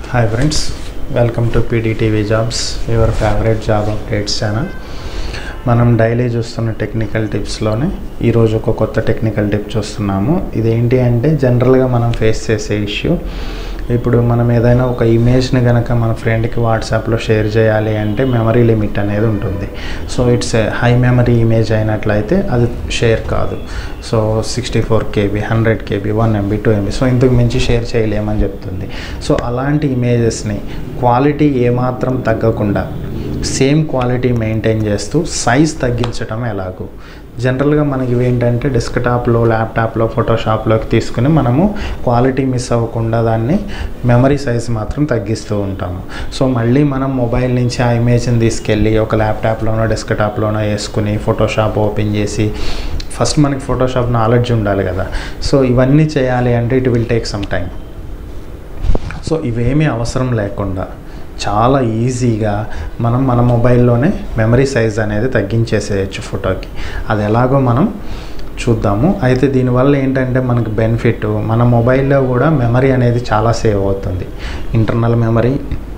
hi friends welcome to PDTV jobs your favourite job updates channel మనం daily చూస్తున్న technical టిప్స్లోనే ఈరోజు ఒక కొత్త టెక్నికల్ టిప్ చూస్తున్నాము ఇదేంటి అంటే జనరల్గా మనం ఫేస్ చేసే ఇష్యూ ఇప్పుడు మనం ఏదైనా ఒక ఇమేజ్ని కనుక మన ఫ్రెండ్కి వాట్సాప్లో షేర్ చేయాలి అంటే మెమరీ లిమిట్ అనేది ఉంటుంది so it's high memory image అయినట్లయితే అది షేర్ కాదు so sixty four KB hundred KB one MB two MB so ఇంతకు మించి షేర్ చేయలేమని చెప్తుంది సో అలాంటి ఇమేజెస్ని క్వాలిటీ ఏమాత్రం తగ్గకుండా సేమ్ క్వాలిటీ మెయింటైన్ చేస్తూ సైజ్ తగ్గించడం ఎలాగో జనరల్గా మనకి ఇవి ఏంటంటే డెస్క్టాప్లో ల్యాప్టాప్లో ఫోటోషాప్లోకి తీసుకుని మనము క్వాలిటీ మిస్ అవ్వకుండా దాన్ని మెమరీ సైజ్ మాత్రం తగ్గిస్తూ ఉంటాము సో మళ్ళీ మనం మొబైల్ నుంచి ఆ ఇమేజ్ని తీసుకెళ్ళి ఒక ల్యాప్టాప్లోనో డెస్క్టాప్లోనో వేసుకుని ఫోటోషాప్ ఓపెన్ చేసి ఫస్ట్ మనకి ఫోటోషాప్ నాలెడ్జ్ ఉండాలి కదా సో ఇవన్నీ చేయాలి అంటే it will take some time so ఇవేమీ అవసరం లేకుండా చాలా ఈజీగా మనం మన మొబైల్లోనే మెమరీ సైజ్ అనేది తగ్గించేసేయచ్చు ఫోటోకి అది ఎలాగో మనం చూద్దాము అయితే దీనివల్ల ఏంటంటే మనకు బెనిఫిట్ మన మొబైల్లో కూడా మెమరీ అనేది చాలా సేవ్ అవుతుంది internal memory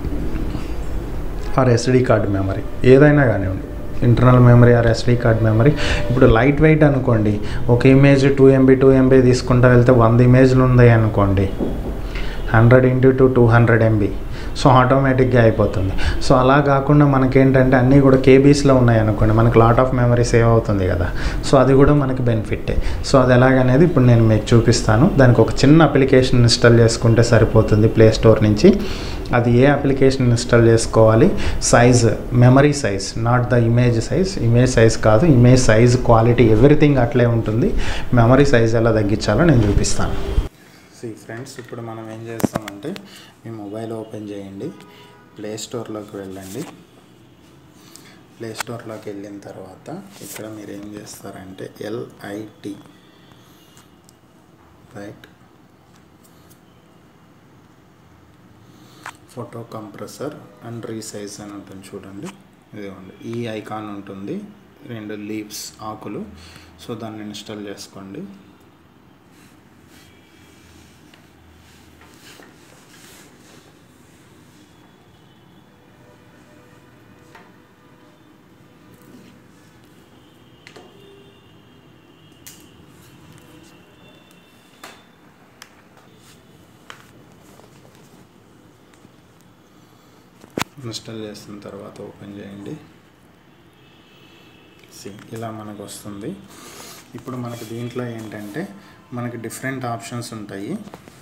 or SD card memory ఏదైనా కానివ్వండి internal memory or SD card memory ఇప్పుడు లైట్ వెయిట్ అనుకోండి ఒక image two MB two MB తీసుకుంటా వెళ్తే వంద ఇమేజ్లు ఉన్నాయి అనుకోండి hundred into two two hundred MB so ఆటోమేటిక్గా అయిపోతుంది సో అలా కాకుండా మనకేంటంటే అన్నీ కూడా కేబీస్లో ఉన్నాయి అనుకోండి మనకి లాట్ ఆఫ్ మెమరీ సేవ్ అవుతుంది కదా సో అది కూడా మనకి బెనిఫిట్టే సో అది ఎలాగనేది ఇప్పుడు నేను మీకు చూపిస్తాను దానికి ఒక చిన్న అప్లికేషన్ ఇన్స్టాల్ చేసుకుంటే సరిపోతుంది ప్లే స్టోర్ నుంచి అది ఏ అప్లికేషన్ ఇన్స్టాల్ చేసుకోవాలి size memory size not the image size image size కాదు ఇమేజ్ సైజ్ క్వాలిటీ ఎవ్రీథింగ్ అట్లే ఉంటుంది మెమరీ సైజ్ ఎలా తగ్గించాలో నేను చూపిస్తాను సి ఫ్రెండ్స్ ఇప్పుడు మనం ఏం చేస్తామంటే మీ మొబైల్ ఓపెన్ చేయండి ప్లే స్టోర్లోకి వెళ్ళండి ప్లే స్టోర్లోకి వెళ్ళిన తర్వాత ఇక్కడ మీరు ఏం చేస్తారంటే LIT right photo compressor and resize అని ఉంటుంది చూడండి ఇదిగోండి ఈ ఐకాన్ ఉంటుంది రెండు లీవ్స్ ఆకులు సో దాన్ని ఇన్స్టాల్ చేసుకోండి ఇన్స్టాల్ చేసిన తర్వాత ఓపెన్ చేయండి సి ఇలా మనకు వస్తుంది ఇప్పుడు మనకి దీంట్లో ఏంటంటే మనకి డిఫరెంట్ ఆప్షన్స్ ఉంటాయి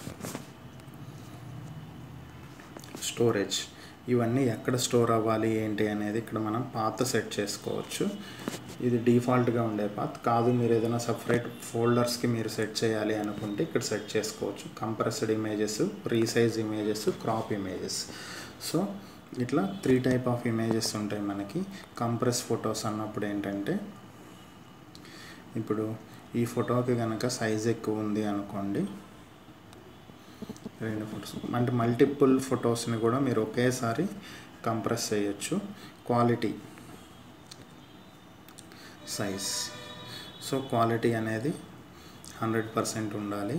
స్టోరేజ్ ఇవన్నీ ఎక్కడ స్టోర్ అవ్వాలి ఏంటి అనేది ఇక్కడ మనం పాత సెట్ చేసుకోవచ్చు ఇది డిఫాల్ట్గా ఉండే పాత్ కాదు మీరు ఏదైనా సపరేట్ ఫోల్డర్స్కి మీరు సెట్ చేయాలి అనుకుంటే ఇక్కడ సెట్ చేసుకోవచ్చు compressed images resize images crop images so ఇట్లా త్రీ టైప్ ఆఫ్ ఇమేజెస్ ఉంటాయి మనకి కంప్రెస్ ఫొటోస్ అన్నప్పుడు ఏంటంటే ఇప్పుడు ఈ ఫోటోకి కనుక సైజ్ ఎక్కువ ఉంది అనుకోండి రెండు ఫొటోస్ అంటే మల్టిపుల్ ఫొటోస్ని కూడా మీరు ఒకేసారి కంప్రెస్ చేయొచ్చు క్వాలిటీ సైజ్ సో క్వాలిటీ అనేది హండ్రెడ్ పర్సెంట్ ఉండాలి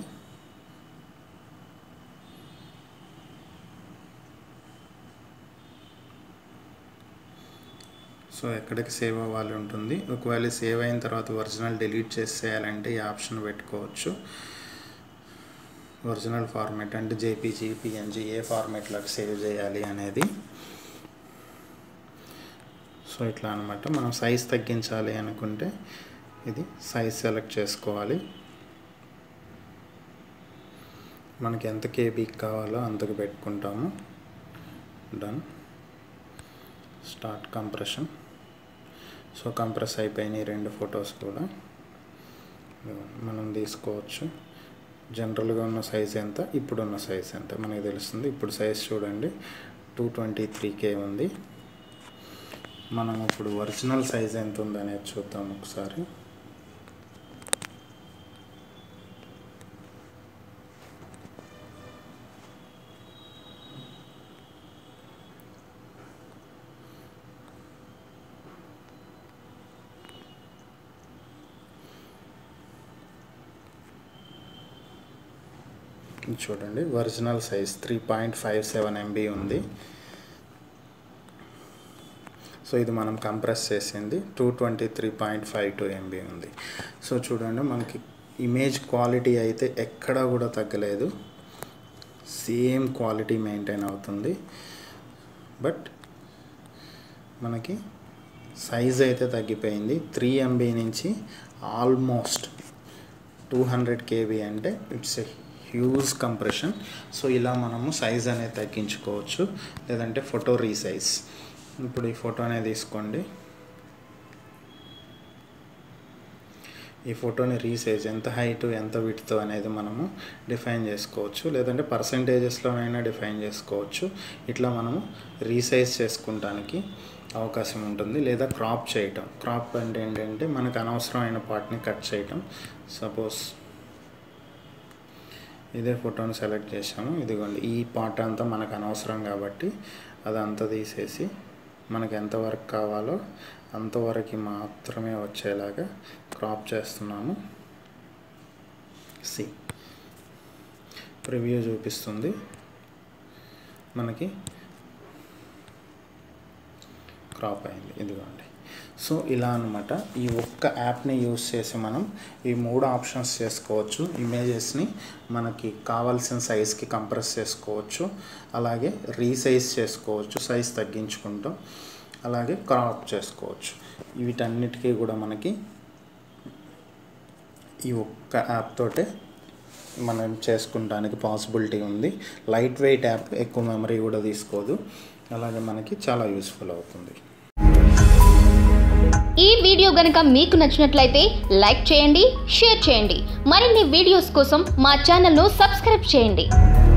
సో ఎక్కడికి సేవ్ అవ్వాలి ఉంటుంది ఒకవేళ సేవ్ అయిన తర్వాత ఒరిజినల్ డిలీట్ చేసేయాలంటే ఈ ఆప్షన్ పెట్టుకోవచ్చు ఒరిజినల్ ఫార్మేట్ అంటే జేపీజీ పిఎన్జీ ఏ ఫార్మేట్లోకి సేవ్ చేయాలి అనేది సో ఇట్లా అనమాట మనం సైజ్ తగ్గించాలి అనుకుంటే ఇది సైజ్ సెలెక్ట్ చేసుకోవాలి మనకి ఎంత కేబీకి కావాలో అంతకు పెట్టుకుంటాము done start compression so compress అయిపోయినాయి రెండు ఫొటోస్ కూడా మనం తీసుకోవచ్చు జనరల్గా ఉన్న సైజ్ ఎంత ఇప్పుడున్న సైజ్ ఎంత మనకి తెలుస్తుంది ఇప్పుడు సైజ్ చూడండి టూ ట్వంటీ త్రీ కే ఉంది మనం ఇప్పుడు ఒరిజినల్ సైజ్ ఎంత ఉందనేది చూద్దాం ఒకసారి ఇది చూడండి original size three point five seven MB ఉంది సో ఇది మనం కంప్రెస్ చేసింది two twenty three point five two MB ఉంది సో చూడండి మనకి ఇమేజ్ క్వాలిటీ అయితే ఎక్కడా కూడా తగ్గలేదు సేమ్ క్వాలిటీ మెయింటైన్ అవుతుంది బట్ మనకి సైజ్ అయితే తగ్గిపోయింది త్రీ ఎంబీ నుంచి ఆల్మోస్ట్ టూ హండ్రెడ్ కేబీ అంటే it's a huge compression so ఇలా మనము సైజ్ అనేది తగ్గించుకోవచ్చు లేదంటే ఫోటో రీసైజ్ ఇప్పుడు ఈ ఫోటోనే తీసుకోండి ఈ ఫోటోని రీసైజ్ ఎంత హైట్ ఎంత విడ్త్ అనేది మనము డిఫైన్ చేసుకోవచ్చు లేదంటే పర్సంటేజెస్లోనైనా డిఫైన్ చేసుకోవచ్చు ఇట్లా మనము రీసైజ్ చేసుకుంటానికి అవకాశం ఉంటుంది లేదా క్రాప్ చేయటం క్రాప్ అంటే ఏంటంటే మనకు అనవసరమైన పార్ట్ని కట్ చేయటం సపోజ్ ఇదే ఫోటోని సెలెక్ట్ చేసాము ఇదిగోండి ఈ పార్ట్ అంతా మనకు అనవసరం కాబట్టి అదంతా తీసేసి మనకు ఎంతవరకు కావాలో అంతవరకు మాత్రమే వచ్చేలాగా క్రాప్ చేస్తున్నాము సి ప్రివ్యూ చూపిస్తుంది మనకి క్రాప్ అయింది ఇదిగోండి సో ఇలా అనమాట ఈ ఒక్క యాప్ని యూస్ చేసి మనం ఈ మూడు ఆప్షన్స్ చేసుకోవచ్చు ఇమేజెస్ని మనకి కావాల్సిన సైజ్కి కంప్రెస్ చేసుకోవచ్చు అలాగే రీసైజ్ చేసుకోవచ్చు సైజ్ తగ్గించుకుంటాం అలాగే క్రాప్ చేసుకోవచ్చు వీటన్నిటికీ కూడా మనకి ఈ ఒక్క యాప్ తోటే మనం చేసుకుంటానికి పాసిబిలిటీ ఉంది లైట్ వెయిట్ యాప్ ఎక్కువ మెమరీ కూడా తీసుకోదు అలాగే మనకి చాలా యూస్ఫుల్ అవుతుంది ఈ వీడియో గనుక మీకు నచ్చినట్లయితే లైక్ చేయండి షేర్ చేయండి మరిన్ని వీడియోస్ కోసం మా ఛానల్ను సబ్స్క్రైబ్ చేయండి